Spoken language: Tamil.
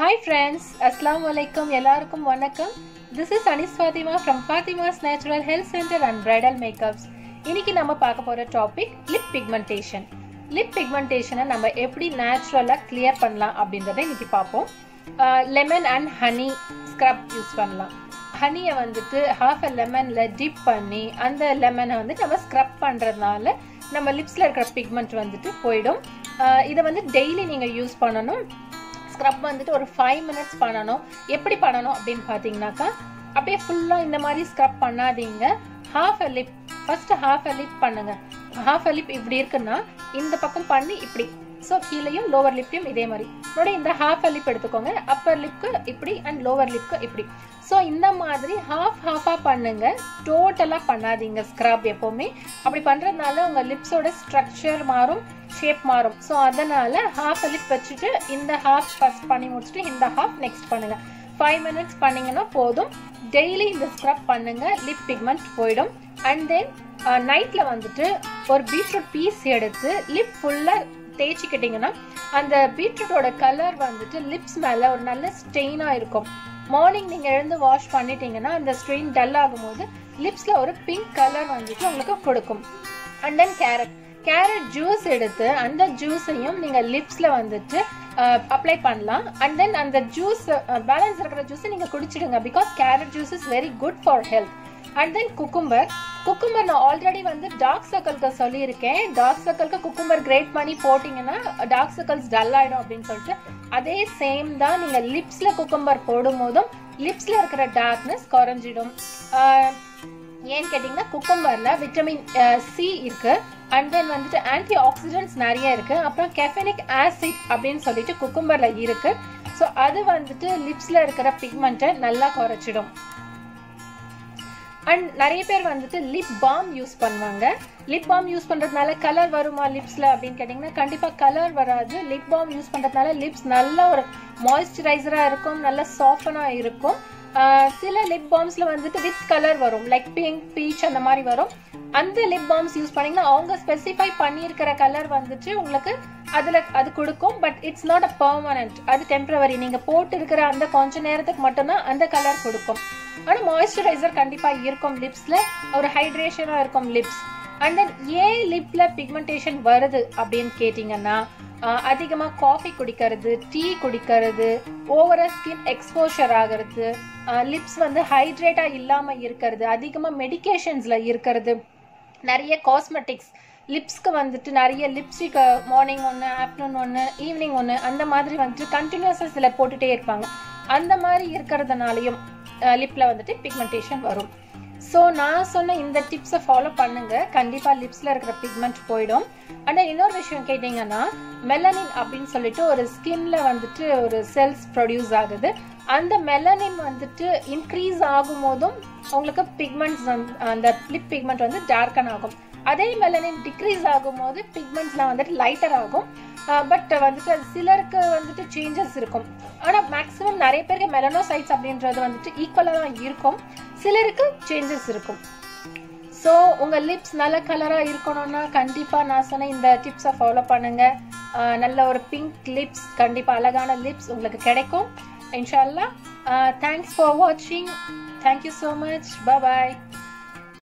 ஹாய் ஃப்ரெண்ட்ஸ் அஸ்லாம் வலைக்கம் எல்லாருக்கும் வணக்கம் this is Anis Fathima from Fathima's natural health centre and bridal makeups இன்னைக்கு நம்ம பார்க்க போகிற டாபிக் லிப் பிக்மெண்டேஷன் லிப் பிக்மெண்டேஷனை நம்ம எப்படி நேச்சுரலாக கிளியர் பண்ணலாம் அப்படின்றத இன்னைக்கு பார்ப்போம் lemon and honey scrub use பண்ணலாம் ஹனியை வந்துட்டு ஹாஃப் அ லெமனில் டிப் பண்ணி அந்த லெமனை வந்து நம்ம ஸ்க்ரப் பண்ணுறதுனால நம்ம லிப்ஸில் இருக்கிற பிக்மெண்ட் வந்துட்டு போயிடும் இதை வந்து டெய்லி நீங்கள் யூஸ் பண்ணணும் ஸ்க்ரப் வந்துட்டு ஒரு ஃபைவ் மினிட்ஸ் பண்ணணும் எப்படி பண்ணணும் அப்படின்னு பார்த்தீங்கன்னாக்கா அப்படியே ஃபுல்லாக இந்த மாதிரி ஸ்க்ரப் பண்ணாதீங்க half a lip first half a lip பண்ணுங்க ஹாஃப் அ லிப் இப்படி இருக்குன்னா இந்த பக்கம் பண்ணி இப்படி ஸோ கீழேயும் லோவர் லிப்லையும் இதே மாதிரி ನೋಡಿ இந்த ஹாஃப் அ லிப் எடுத்துக்கோங்க அப்பர் லிப்க்கு இப்படி அண்ட் லோவர் லிப்க்கு இப்படி ஸோ இந்த மாதிரி ஹாஃப் ஹாஃபாக பண்ணுங்க டோட்டலாக பண்ணாதீங்க ஸ்க்ரப் எப்போவுமே அப்படி பண்ணுறதுனால உங்கள் லிப்ஸோட ஸ்ட்ரக்சர் மாறும் ஷேப் மாறும் ஸோ அதனால ஹாஃப் அ லிப் வச்சுட்டு இந்த ஹாஃப் ஃபர்ஸ்ட் பண்ணி முடிச்சுட்டு இந்த ஹாஃப் நெக்ஸ்ட் பண்ணுங்க ஃபைவ் மினிட்ஸ் பண்ணீங்கன்னா போதும் டெய்லி இந்த ஸ்க்ரப் பண்ணுங்க லிப் பிக்மெண்ட் போயிடும் அண்ட் தென் நைட்டில் வந்துட்டு ஒரு பீட்ரூட் பீஸ் எடுத்து லிப் ஃபுல்லாக தேய்ச்சிக்கிட்டிங்கன்னா அந்த பீட்ரூட்டோட கலர் வந்துட்டு லிப்ஸ் மேலே ஒரு நல்ல ஸ்டெயினாக இருக்கும் மார்னிங் நீங்கள் எழுந்து வாஷ் பண்ணிட்டீங்கன்னா அந்த ஸ்ட்ரெயின் டல் ஆகும்போது லிப்ஸில் ஒரு பிங்க் கலர் வந்துட்டு உங்களுக்கு கொடுக்கும் and then carrot carrot juice எடுத்து அந்த ஜூஸையும் நீங்கள் லிப்ஸில் வந்துட்டு அப்ளை பண்ணலாம் அண்ட் தென் அந்த ஜூஸ் பேலன்ஸ் இருக்கிற ஜூஸை நீங்கள் குடிச்சிடுங்க because carrot juice is very good for health and then cucumber cucumber நான் ஆல்ரெடி வந்து டார்க் சர்க்கிள்க்கு சொல்லியிருக்கேன் டார்க் சர்க்கிள்க்கு குக்கும்பர் கிரேட் பண்ணி போட்டிங்கன்னா டார்க் சர்க்கிள்ஸ் டல் ஆகிடும் அப்படின்னு சொல்லிட்டு அதே சேம் தான் நீங்கள் லிப்ஸில் குக்கும்பர் போடும் போதும் லிப்ஸில் இருக்கிற டார்க்னஸ் குறைஞ்சிடும் ஏன்னு கேட்டிங்கன்னா குக்கும்பரில் விட்டமின் சி இருக்கு அண்ட் தென் வந்துட்டு ஆன்டி ஆக்சிடென்ட்ஸ் நிறைய இருக்கு அப்புறம் கெஃபனிக் ஆசிட் அப்படின்னு சொல்லிட்டு குக்கும்பர்ல இருக்கு ஸோ அது வந்துட்டு லிப்ஸ்ல இருக்கிற பிக்மெண்ட்டை நல்லா குறைச்சிடும் அண்ட் நிறைய பேர் வந்துட்டு லிப் பாம் யூஸ் பண்ணுவாங்க லிப் பாம் யூஸ் பண்ணுறதுனால கலர் வருமா லிப்ஸில் அப்படின்னு கேட்டிங்கன்னா கண்டிப்பாக கலர் வராது லிப் பாம் யூஸ் பண்ணுறதுனால லிப்ஸ் நல்ல ஒரு மாய்ஸ்சரைசராக இருக்கும் நல்ல சாஃபனாக இருக்கும் சில லிப் பாம்ஸில் வந்துட்டு வித் கலர் வரும் லைக் பிங்க் பீச் அந்த மாதிரி வரும் அந்த லிப் பாம்ஸ் யூஸ் பண்ணிங்கன்னா அவங்க ஸ்பெசிஃபை பண்ணியிருக்கிற கலர் வந்துட்டு உங்களுக்கு அதில் அது கொடுக்கும் but it's not a permanent அது டெம்பரவரி நீங்கள் போட்டு இருக்கிற அந்த கொஞ்ச நேரத்துக்கு மட்டும்தான் அந்த கலர் கொடுக்கும் ஆனால் மாய்ஸ்சரைசர் கண்டிப்பாக இருக்கும் லிப்ஸில் ஒரு ஹைட்ரேஷனாக இருக்கும் லிப்ஸ் அண்ட் தென் ஏன் லிப்பில் பிக்மெண்டேஷன் வருது அப்படின்னு கேட்டிங்கன்னா அதிகமாக காஃபி குடிக்கிறது டீ குடிக்கிறது ஓவராக ஸ்கின் எக்ஸ்போஷர் ஆகிறது லிப்ஸ் வந்து ஹைட்ரேட்டாக இல்லாமல் இருக்கிறது அதிகமாக மெடிக்கேஷன்ஸில் இருக்கிறது நிறைய காஸ்மெட்டிக்ஸ் லிப்ஸ்க்கு வந்துட்டு நிறைய லிப்ஸ்டிக் மார்னிங் ஒன்று ஆஃப்டர்நூன் ஒன்று ஈவினிங் ஒன்று அந்த மாதிரி வந்துட்டு கண்டினியூஸாக சில போட்டுகிட்டே இருப்பாங்க அந்த மாதிரி இருக்கிறதுனாலையும் லிப்பில் வந்துட்டு பிக்மெண்டேஷன் வரும் ஸோ நான் சொன்ன இந்த டிப்ஸை ஃபாலோ பண்ணுங்க கண்டிப்பாக லிப்ஸில் இருக்கிற பிக்மெண்ட் போயிடும் ஆனால் இன்னொரு விஷயம் கேட்டிங்கன்னா மெலனின் அப்படின்னு சொல்லிட்டு ஒரு ஸ்கின்ல வந்துட்டு ஒரு செல்ஸ் ப்ரொடியூஸ் ஆகுது அந்த மெலனின் வந்துட்டு இன்க்ரீஸ் ஆகும் போதும் உங்களுக்கு பிக்மெண்ட்ஸ் அந்த லிப் பிக்மெண்ட் வந்து டார்க்கன் ஆகும் அதே மெலனின் டிக்ரீஸ் ஆகும் போது பிக்மெண்ட்ஸ்லாம் வந்துட்டு லைட்டர் ஆகும் பட் வந்துட்டு சிலருக்கு வந்துட்டு சேஞ்சஸ் இருக்கும் ஆனால் மேக்ஸிமம் நிறைய பேருக்கு மெலனோசைட்ஸ் அப்படின்றது வந்துட்டு ஈக்குவலாக தான் இருக்கும் சிலருக்கு சேஞ்சஸ் இருக்கும் ஸோ உங்கள் லிப்ஸ் நல்ல கலராக இருக்கணும்னா கண்டிப்பாக நான் சொன்ன இந்த டிப்ஸை ஃபாலோ பண்ணுங்கள் நல்ல ஒரு பிங்க் லிப்ஸ் கண்டிப்பாக அழகான லிப்ஸ் உங்களுக்கு கிடைக்கும் இன்ஷால்லா தேங்க்ஸ் ஃபார் வாட்சிங் தேங்க்யூ ஸோ மச் பாய்